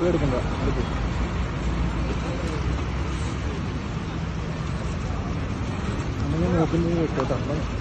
പേടിക്കണ്ട എടുക്ക്. അങ്ങനെ നോക്കുന്നത് കേട്ടോ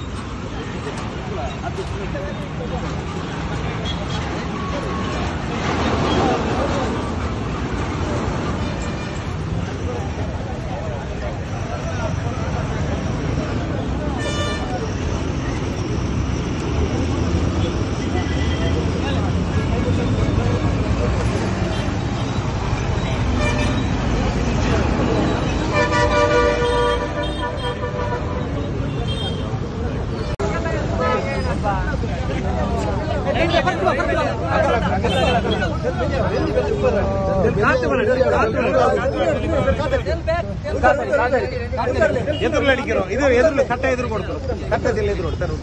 ಎದುರುಲ್ಲ ಅಡಿக்கிறೋ ಇದು ಎದುರು ಕಟ್ಟ ಎದುರು ಕೊಡ್ತಾರೆ ಕಟ್ಟದಿಲ್ಲ ಎದುರು ಕೊಡ್ತಾರೆ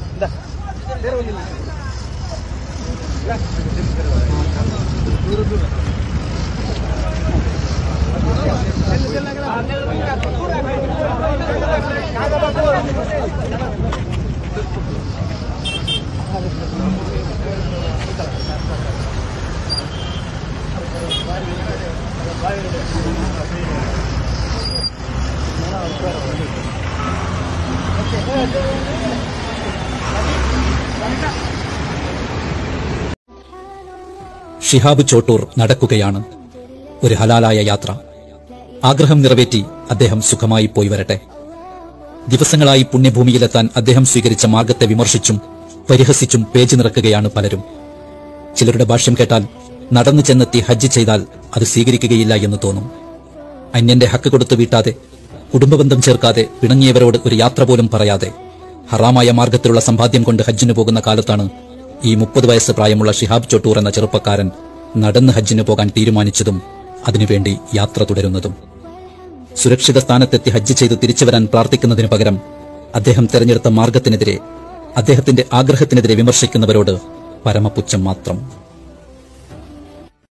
ഷിഹാബ് ചോട്ടൂർ നടക്കുകയാണ് ഒരു ഹലാലായ യാത്ര ആഗ്രഹം നിറവേറ്റി അദ്ദേഹം സുഖമായി പോയി വരട്ടെ ദിവസങ്ങളായി പുണ്യഭൂമിയിലെത്താൻ അദ്ദേഹം സ്വീകരിച്ച മാർഗത്തെ വിമർശിച്ചും പരിഹസിച്ചും പേജ് നിറക്കുകയാണ് പലരും ചിലരുടെ ഭാഷ്യം കേട്ടാൽ നടന്നു ചെന്നെത്തി ഹജ്ജ് ചെയ്താൽ അത് സ്വീകരിക്കുകയില്ല എന്ന് തോന്നും അന്യന്റെ ഹക്ക് കൊടുത്തു വീട്ടാതെ കുടുംബബന്ധം ചേർക്കാതെ പിണങ്ങിയവരോട് ഒരു യാത്ര പോലും പറയാതെ ഹറാമായ മാർഗത്തിലുള്ള സമ്പാദ്യം കൊണ്ട് ഹജ്ജിന് പോകുന്ന കാലത്താണ് ഈ മുപ്പത് വയസ്സ് പ്രായമുള്ള ഷിഹാബ് ചൊട്ടൂർ എന്ന ചെറുപ്പക്കാരൻ നടന്ന് ഹജ്ജിന് പോകാൻ തീരുമാനിച്ചതും അതിനുവേണ്ടി യാത്ര തുടരുന്നതും സുരക്ഷിത സ്ഥാനത്തെത്തി ഹജ്ജ് ചെയ്ത് തിരിച്ചു വരാൻ പ്രാർത്ഥിക്കുന്നതിനു പകരം അദ്ദേഹം തെരഞ്ഞെടുത്ത മാർഗത്തിനെതിരെ അദ്ദേഹത്തിന്റെ ആഗ്രഹത്തിനെതിരെ വിമർശിക്കുന്നവരോട് പരമപുച്ഛം മാത്രം